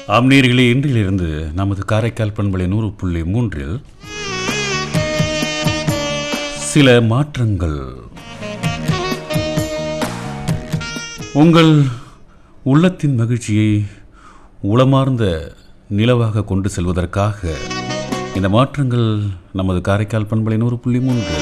ஆம் நேர்களே இன்றிலிருந்து நமது காரைக்கால் பண்பலை நூறு புள்ளி மூன்றில் சில மாற்றங்கள் உங்கள் உள்ளத்தின் மகிழ்ச்சியை உளமார்ந்த நிலவாக கொண்டு செல்வதற்காக இந்த மாற்றங்கள் நமது காரைக்கால் பண்பலை நூறு புள்ளி மூன்று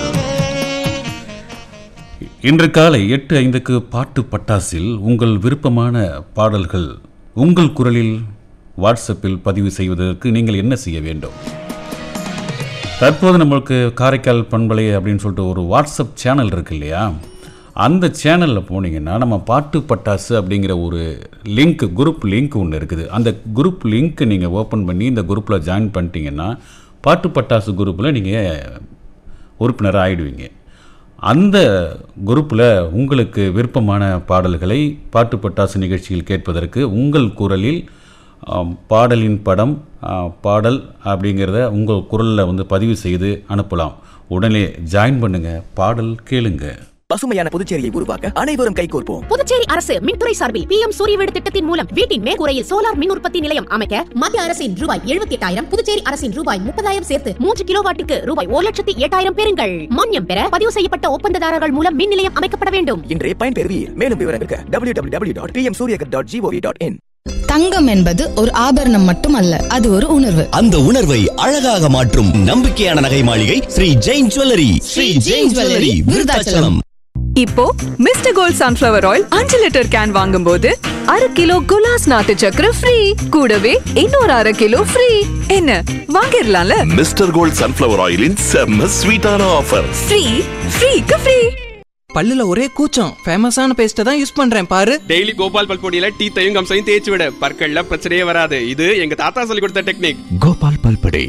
இன்று காலை எட்டு ஐந்துக்கு பாட்டு பட்டாசில் உங்கள் விருப்பமான பாடல்கள் உங்கள் குரலில் வாட்ஸ்அப்பில் பதிவு செய்வதற்கு நீங்கள் என்ன செய்ய வேண்டும் தற்போது நம்மளுக்கு காரைக்கால் பண்பலை அப்படின்னு சொல்லிட்டு ஒரு வாட்ஸ்அப் சேனல் இருக்கு இல்லையா அந்த சேனலில் போனீங்கன்னா நம்ம பாட்டு பட்டாசு அப்படிங்கிற ஒரு லிங்க் குரூப் லிங்க் ஒன்று இருக்குது அந்த குரூப் லிங்க் நீங்கள் ஓப்பன் பண்ணி இந்த குரூப்பில் ஜாயின் பண்ணிட்டீங்கன்னா பாட்டு பட்டாசு குரூப்பில் நீங்கள் உறுப்பினராக ஆயிடுவீங்க அந்த குரூப்பில் உங்களுக்கு விருப்பமான பாடல்களை பாட்டு பட்டாசு நிகழ்ச்சியில் கேட்பதற்கு உங்கள் குரலில் ஆம், பாடலின் படம் ஆ, பாடல் அப்படிங்கிறத உங்கள் குரலில் வந்து பதிவு செய்து அனுப்பலாம் உடனே ஜாயின் பண்ணுங்க பாடல் கேளுங்க பசுமையான புதுச்சேரியை உருவாக்க அனைவரும் கைகோர்ப்போம் புதுச்சேரி அரசு மின்துறை சார்பில் பி எம் சூரிய வீடு திட்டத்தின் மூலம் வீட்டின் மேற்கூரையில் சோலார் மின் உற்பத்தி நிலையம் அமைக்க மத்திய அரசின் ரூபாய் எழுபத்தி எட்டாயிரம் புதுச்சேரி அரசின் ரூபாய் முப்பதாயிரம் சேர்த்து மூன்று கிலோ வாட்டுக்கு ரூபாய் ஒரு லட்சத்தி எட்டாயிரம் பெறுங்கள் மானியம் பெற பதிவு செய்யப்பட்ட ஒப்பந்ததாரர்கள் மூலம் மின் நிலையம் அமைக்கப்பட வேண்டும் இன்றைய பயன்பெறுவீர் மேலும் விவரங்களுக்கு W W W dot PM Suryaghar dot GOV dot in தங்கம் என்பது ஒரு ஆபரணம் மட்டுமல்ல அது ஒரு உணர்வு அந்த உணர்வை அழகாக மாற்றும் நம்பிக்கையான நகை மாளிகை ஸ்ரீ ஜெயின் ஜுவல்லரி ஸ்ரீ ஜெயின் ஜுவல்லரி விருதாச்சலம் இப்போ மிஸ்டர் கோல்ட் சன்ஃப்ளவர் ஆயில் அஞ்சு லிட்டர் கேன் வாங்கும்போது அரை கிலோ குலாஸ் நாட்டு சக்கரை ஃப்ரீ கூடவே இன்னொரு அரை கிலோ ஃப்ரீ என்ன வாங்கிடலாம்ல மிஸ்டர் கோல்ட் சன்ஃப்ளவர் ஆயிலின் செம்ம ஸ்வீட்டான ஆஃபர் ஃப்ரீ ஃப்ரீக்கு ஃப்ரீ பல்லுல ஒரே கூச்சம் ஃபேமஸான பேஸ்ட்டை தான் யூஸ் பண்றேன் பாரு டெய்லி கோபால் பல்பொடியில டீத்தையும் கம்சையும் தேய்ச்சி விட பற்கள்ல பிரச்சனையே வராது இது எங்க தாத்தா சொல்லி கொடுத்த டெக்னிக் கோபால் பல்படே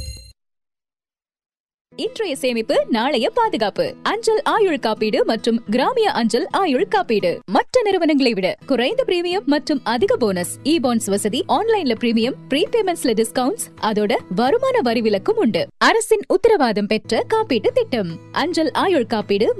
இன்றைய சேமிப்பு நாளைய பாதுகாப்பு அஞ்சல் ஆயுள் காப்பீடு மற்றும் கிராமிய அஞ்சல் ஆயுள் காப்பீடு மற்ற நிறுவனங்களை விட குறைந்த பிரீமியம் மற்றும் அதிக போனஸ் இ பாண்ட்ஸ் வசதி ஆன்லைன்ல பிரீமியம் ப்ரீபேமெண்ட்ஸ்ல டிஸ்கவுண்ட்ஸ் அதோட வருமான வரி விலக்கும் உண்டு அரசின் உத்தரவாதம் பெற்ற காப்பீட்டு திட்டம் அஞ்சல் ஆயுள் காப்பீடு